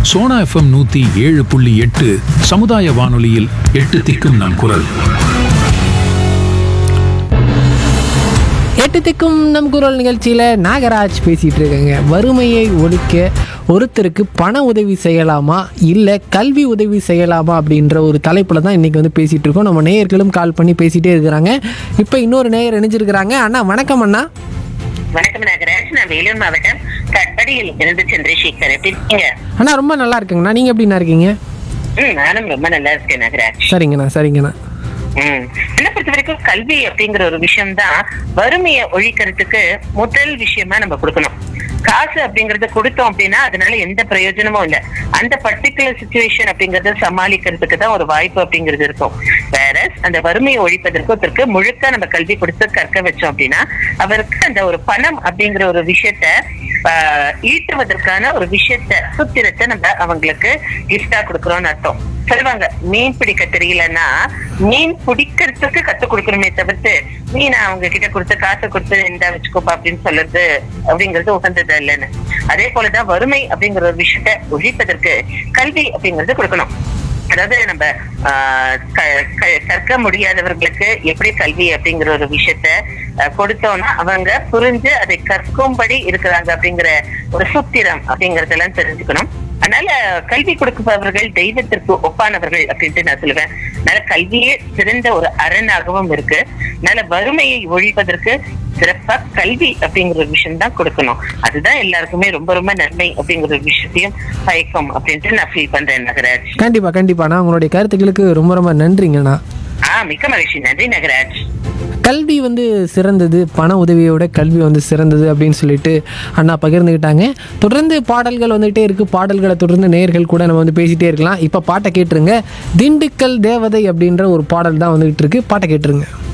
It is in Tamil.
சோனா எஃப்எம் நூத்தி ஏழு புள்ளி எட்டு சமுதாய வானொலியில் எட்டு திக்கும் நம் குரல் எட்டு திக்கும் நம் குரல் நிகழ்ச்சியில் நாகராஜ் பேசிகிட்டு இருக்காங்க வறுமையை ஒழிக்க ஒருத்தருக்கு பண உதவி செய்யலாமா இல்லை கல்வி உதவி செய்யலாமா அப்படின்ற ஒரு தலைப்பில் தான் இன்றைக்கி வந்து பேசிகிட்டு இருக்கோம் நம்ம நேயர்களும் கால் பண்ணி பேசிகிட்டே இருக்கிறாங்க இப்போ இன்னொரு நேயர் இணைஞ்சிருக்கிறாங்க அண்ணா வணக்கம் அண்ணா வணக்கம் நாகராஜ் நான் வேலூர் மாவட்டம் கட்படியில் இருந்து சந்திரசேகர் எப்படி இருக்கீங்க அண்ணா ரொம்ப நல்லா இருக்குங்கண்ணா நீங்கள் எப்படிண்ணா இருக்கீங்க ம் நானும் ரொம்ப நல்லா இருக்கேன் நாகராஜ் சரிங்கண்ணா சரிங்கண்ணா ம் என்ன பொறுத்த வரைக்கும் கல்வி அப்படிங்கிற ஒரு விஷயம் தான் வறுமையை ஒழிக்கிறதுக்கு முதல் விஷயமா நம்ம கொடுக்கணும் காசு அப்படிங்கறத கொடுத்தோம் அப்படின்னா அதனால எந்த பிரயோஜனமும் இல்ல அந்த பர்டிகுலர் சுச்சுவேஷன் அப்படிங்கறத சமாளிக்கிறதுக்கு தான் ஒரு வாய்ப்பு அப்படிங்கிறது இருக்கும் வேற அந்த வறுமையை ஒழிப்பதற்கு ஒருத்தருக்கு முழுக்க நம்ம கல்வி கொடுத்து கற்க வச்சோம் அப்படின்னா அவருக்கு அந்த ஒரு பணம் அப்படிங்கிற ஒரு விஷயத்த ஆஹ், ஈட்டுவதற்கான ஒரு விஷயத்த சுத்திரத்தை நம்ம அவங்களுக்கு கிஃப்டா கொடுக்கறோம்னு அர்த்தம் சொல்லுவாங்க மீன் பிடிக்க தெரியலன்னா மீன் பிடிக்கிறதுக்கு கத்து கொடுக்கணுமே தவிர்த்து மீன் அவங்க கிட்ட கொடுத்து காசை கொடுத்து இந்தா வச்சுக்கோப்பா அப்படின்னு சொல்றது அப்படிங்கிறது உகந்தது இல்லைன்னு அதே போலதான் வறுமை அப்படிங்கிற ஒரு விஷயத்த ஒழிப்பதற்கு கல்வி அப்படிங்கறது கொடுக்கணும் அதாவது நம்ம ஆஹ், க- க- கற்க முடியாதவர்களுக்கு எப்படி கல்வி அப்படிங்கிற ஒரு விஷயத்த ஆஹ், கொடுத்தோம்னா அவங்க புரிஞ்சு அதை கற்கும்படி இருக்கிறாங்க அப்படிங்கிற ஒரு சூத்திரம் அப்படிங்கறதெல்லாம் தெரிஞ்சுக்கணும் அதனால கல்வி கொடுப்பவர்கள் தெய்வத்திற்கு ஒப்பானவர்கள் அப்படின்ட்டு நான் சொல்லுவேன் அதனால கல்வியே சிறந்த ஒரு அரணாகவும் இருக்கு அதனால வறுமையை ஒழிப்பதற்கு சிறப்பா கல்வி அப்படிங்கிற ஒரு விஷயம் தான் கொடுக்கணும் அதுதான் எல்லாருக்குமே ரொம்ப ரொம்ப நன்மை அப்படிங்கிற ஒரு விஷயத்தையும் பயக்கும் அப்படின்ட்டு நான் ஃபீல் பண்றேன் நகராஜ் கண்டிப்பாக கண்டிப்பாண்ணா உங்களுடைய கருத்துக்களுக்கு ரொம்ப ரொம்ப நன்றிங்கண்ணா ஆஹ் மிக்க மகிழ்ச்சி நன்றி நகராஜ் கல்வி வந்து சிறந்தது பண உதவியோட கல்வி வந்து சிறந்தது அப்படின்னு சொல்லிட்டு அண்ணா பகிர்ந்துக்கிட்டாங்க தொடர்ந்து பாடல்கள் வந்துகிட்டே இருக்குது பாடல்களை தொடர்ந்து நேயர்கள் கூட நம்ம வந்து பேசிகிட்டே இருக்கலாம் இப்போ பாட்டை கேட்டுருங்க திண்டுக்கல் தேவதை அப்படின்ற ஒரு பாடல் தான் வந்துகிட்டு இருக்கு பாட்டை கேட்டுருங்க